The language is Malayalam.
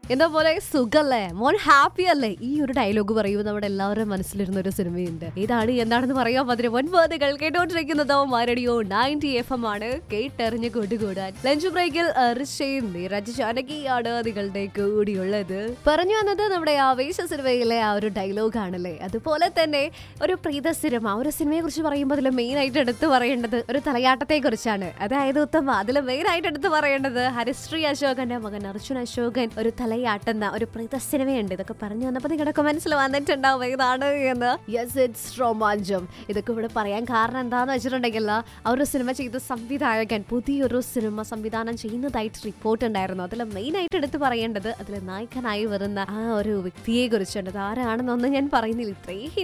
എന്താ പോലെ സുഖല്ലേ മോൻ ഹാപ്പി അല്ലേ ഈ ഒരു ഡയലോഗ് പറയുമ്പോൾ നമ്മുടെ എല്ലാവരും മനസ്സിലിരുന്ന ഒരു സിനിമയുണ്ട് ഏതാണ് എന്താണെന്ന് പറയാൻ പറ്റില്ല ഒൻപതുകൾ കേട്ടോണ്ടിരിക്കുന്നത് മാരടിയോ നയൻറ്റി എഫ് എം ആണ് കേട്ടെറിഞ്ഞ് കൊണ്ടുകൂടാൻ ലഞ്ച് ബ്രേക്കിൽ ഋഷയും നീരജ് ജാനകിയാണ് നിങ്ങളുടെ കൂടിയുള്ളത് പറഞ്ഞു വന്നത് നമ്മുടെ ആവേശ സിനിമയിലെ ആ ഒരു ഡയലോഗ് ആണല്ലേ അതുപോലെ തന്നെ ഒരു പ്രീത സിനിമ ഒരു സിനിമയെ കുറിച്ച് പറയുമ്പോൾ അതിൽ മെയിൻ ആയിട്ട് എടുത്തു പറയേണ്ടത് ഒരു തലയാട്ടത്തെ കുറിച്ചാണ് അതായത് ഉത്തമ അതിൽ മെയിൻ ആയിട്ട് എടുത്തു പറയേണ്ടത് ഹരിശ്രീ അശോകന്റെ മകൻ അർജുൻ അശോകൻ ഒരു തലയാട്ടുന്ന ഒരു പ്രീത സിനിമയുണ്ട് ഇതൊക്കെ പറഞ്ഞു വന്നപ്പോൾ നിങ്ങളുടെ മനസ്സിൽ വന്നിട്ടുണ്ടാവും ഏതാണ് എന്ന് യെസ് ഇറ്റ്സ് രോമാഞ്ചം ഇതൊക്കെ ഇവിടെ പറയാൻ കാരണം എന്താന്ന് വെച്ചിട്ടുണ്ടെങ്കിൽ ആ ഒരു സിനിമ ചെയ്ത സംവിധായകൻ പുതിയൊരു സിനിമ സംവിധാനം ചെയ്യുന്നതായിട്ട് റിപ്പോർട്ട് ഉണ്ടായിരുന്നു അതിൽ മെയിൻ ആയിട്ട് എടുത്ത് പറയേണ്ടത് അതിൽ നായകനായി വരുന്ന ആ ഒരു വ്യക്തിയെ കുറിച്ചുണ്ട് അത് ആരാണെന്നൊന്നും ഞാൻ പറയുന്നില്ല ഇത്രയും